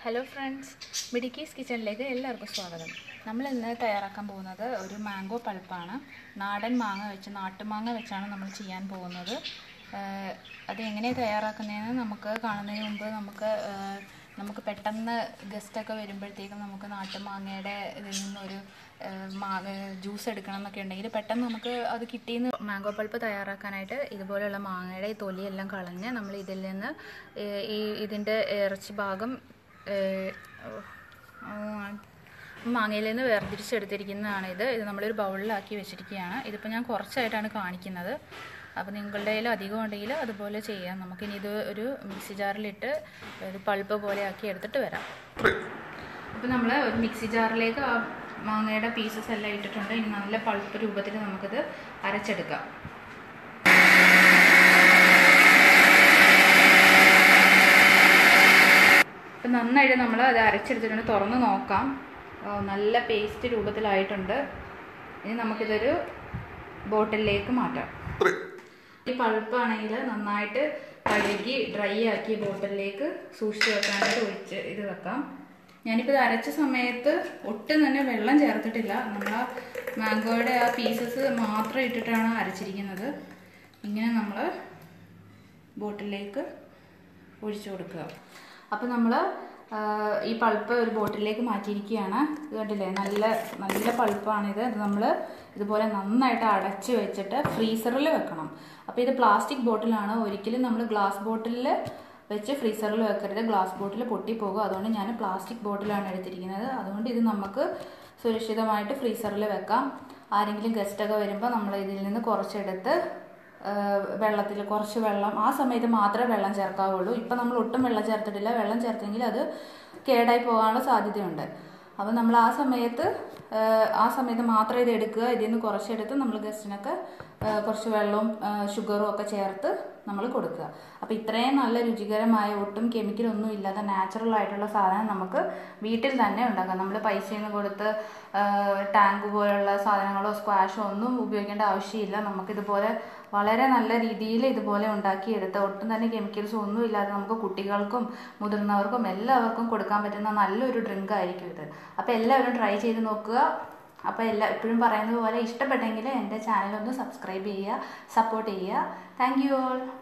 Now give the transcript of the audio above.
hello friends മിടുക്കീസ് കിച്ചണിലേക്ക് എല്ലാവർക്കും സ്വാഗതം നമ്മൾ ഇന്ന് തയ്യാറാക്കാൻ പോകുന്നത് ഒരു മാംഗോ പൾപ്പാണ് നാടൻ മാങ്ങ വെച്ച് നാട്ടുമാങ്ങ വെച്ചാണ് നമ്മൾ ചെയ്യാൻ പോകുന്നത് ആഹ് അത് എങ്ങനെ തയ്യാറാക്കുന്നതെന്ന് നമുക്ക് കാണുന്നതിന് മുമ്പ് നമുക്ക് ആഹ് നമുക്ക് പെട്ടെന്ന് ഗസ്റ്റൊക്കെ വരുമ്പോഴത്തേക്കും നമുക്ക് നാട്ടുമാങ്ങയുടെ ഇതിൽ നിന്നൊരു ആഹ് മാങ്ങ ജ്യൂസ് എടുക്കണം എന്നൊക്കെ ഉണ്ടെങ്കിൽ പെട്ടെന്ന് നമുക്ക് അത് കിട്ടിയെന്ന് മാംഗോ പൾപ്പ് തയ്യാറാക്കാനായിട്ട് ഇതുപോലെയുള്ള മാങ്ങയുടെ ഈ തൊലിയെല്ലാം കളഞ്ഞ് നമ്മൾ ഇതിൽ നിന്ന് ഏഹ് ഈ ഇതിൻ്റെ ഇറച്ചി ഭാഗം ഏഹ് ആ, മാങ്ങയിൽ നിന്ന് വേർതിരിച്ചെടുത്തിരിക്കുന്നതാണ് ഇത് ഇത് നമ്മളൊരു ബൗളിലാക്കി വെച്ചിരിക്കുകയാണ് ഇതിപ്പോൾ ഞാൻ കുറച്ചായിട്ടാണ് കാണിക്കുന്നത് അപ്പോൾ നിങ്ങളുടെ കയ്യിൽ അധികം ഉണ്ടെങ്കിൽ അതുപോലെ ചെയ്യാം നമുക്കിനി ഇത് ഒരു മിക്സി ജാറിലിട്ട് ഒരു പൾപ്പ് പോലെ ആക്കി എടുത്തിട്ട് വരാം അപ്പോൾ നമ്മൾ ഒരു മിക്സി ജാറിലേക്ക് ആ മാങ്ങയുടെ പീസസ് എല്ലാം ഇട്ടിട്ടുണ്ട് ഇനി നല്ല പൾപ്പ് രൂപത്തിൽ നമുക്കിത് അരച്ചെടുക്കാം അപ്പം നന്നായിട്ട് നമ്മൾ അത് അരച്ചെടുത്തിട്ടുണ്ട് തുറന്ന് നോക്കാം ആ, നല്ല പേസ്റ്റ് രൂപത്തിലായിട്ടുണ്ട് ഇനി നമുക്കിതൊരു ബോട്ടിലേക്ക് മാറ്റാം ഈ പൾപ്പാണെങ്കിൽ നന്നായിട്ട് കഴുകി ഡ്രൈ ആക്കി ബോട്ടിലേക്ക് സൂക്ഷിച്ച് വെക്കാനായിട്ട് ഒഴിച്ച് ഇത് വെക്കാം ഞാനിപ്പോൾ ഇത് അരച്ച സമയത്ത് ഒട്ടും തന്നെ വെള്ളം ചേർത്തിട്ടില്ല നമ്മൾ ആ മാംഗോയുടെ ആ പീസസ് മാത്രം ഇട്ടിട്ടാണ് അരച്ചിരിക്കുന്നത് ഇങ്ങനെ നമ്മൾ ബോട്ടിലേക്ക് ഒഴിച്ചു കൊടുക്കുക അപ്പോൾ നമ്മൾ ഈ പൾപ്പ് ഒരു ബോട്ടിലേക്ക് മാറ്റിയിരിക്കുകയാണ് ഇത് കണ്ടില്ലേ നല്ല നല്ല പൾപ്പാണിത് ഇത് നമ്മൾ ഇതുപോലെ നന്നായിട്ട് അടച്ച് വെച്ചിട്ട് ഫ്രീസറിൽ വെക്കണം അപ്പോൾ ഇത് പ്ലാസ്റ്റിക് ബോട്ടിലാണ് ഒരിക്കലും നമ്മൾ ഗ്ലാസ് ബോട്ടിലിൽ വെച്ച് ഫ്രീസറിൽ വെക്കരുത് ഗ്ലാസ് ബോട്ടിൽ പൊട്ടിപ്പോകും അതുകൊണ്ട് ഞാൻ പ്ലാസ്റ്റിക് ബോട്ടിലാണ് എടുത്തിരിക്കുന്നത് അതുകൊണ്ട് ഇത് നമുക്ക് സുരക്ഷിതമായിട്ട് ഫ്രീസറിൽ വെക്കാം ആരെങ്കിലും ഗസ്റ്റൊക്കെ വരുമ്പോൾ നമ്മൾ ഇതിൽ നിന്ന് കുറച്ചെടുത്ത് വെള്ളത്തിൽ കുറച്ച് വെള്ളം ആ സമയത്ത് മാത്രമേ വെള്ളം ചേർക്കാവുള്ളൂ ഇപ്പം നമ്മൾ ഒട്ടും വെള്ളം ചേർത്തിട്ടില്ല വെള്ളം ചേർത്തെങ്കിൽ അത് കേടായി പോകാനുള്ള സാധ്യതയുണ്ട് അപ്പോൾ നമ്മൾ ആ സമയത്ത് ആ, ആ സമയത്ത് മാത്രം ഇത് എടുക്കുക ഇതിൽ നിന്ന് കുറച്ചെടുത്ത് നമ്മൾ ഗസ്റ്റിനൊക്കെ ആ, കുറച്ച് വെള്ളവും ആ, ഷുഗറും ഒക്കെ ചേർത്ത് നമ്മൾ കൊടുക്കുക അപ്പോൾ ഇത്രയും നല്ല രുചികരമായ ഒട്ടും കെമിക്കലൊന്നും ഇല്ലാത്ത നാച്ചുറൽ ആയിട്ടുള്ള സാധനം നമുക്ക് വീട്ടിൽ തന്നെ ഉണ്ടാക്കാം നമ്മൾ പൈസയൊന്നും കൊടുത്ത് ആ, ടാങ്ക് പോലുള്ള സാധനങ്ങളോ സ്ക്വാഷോ ഒന്നും ഉപയോഗിക്കേണ്ട ആവശ്യമില്ല നമുക്കിതുപോലെ വളരെ നല്ല രീതിയിൽ ഇതുപോലെ ഉണ്ടാക്കിയെടുത്ത ഒട്ടും തന്നെ കെമിക്കൽസ് ഒന്നും ഇല്ലാതെ നമുക്ക് കുട്ടികൾക്കും മുതിർന്നവർക്കും എല്ലാവർക്കും കൊടുക്കാൻ പറ്റുന്ന നല്ലൊരു ഡ്രിങ്ക് ആയിരിക്കും ഇത് അപ്പോൾ എല്ലാവരും ട്രൈ ചെയ്ത് നോക്കുക അപ്പോൾ എല്ലാ എപ്പോഴും പറയുന്നത് പോലെ ഇഷ്ടപ്പെട്ടെങ്കിൽ എൻ്റെ ചാനൽ ഒന്ന് സബ്സ്ക്രൈബ് ചെയ്യുക സപ്പോർട്ട് ചെയ്യുക താങ്ക് യു ഓൾ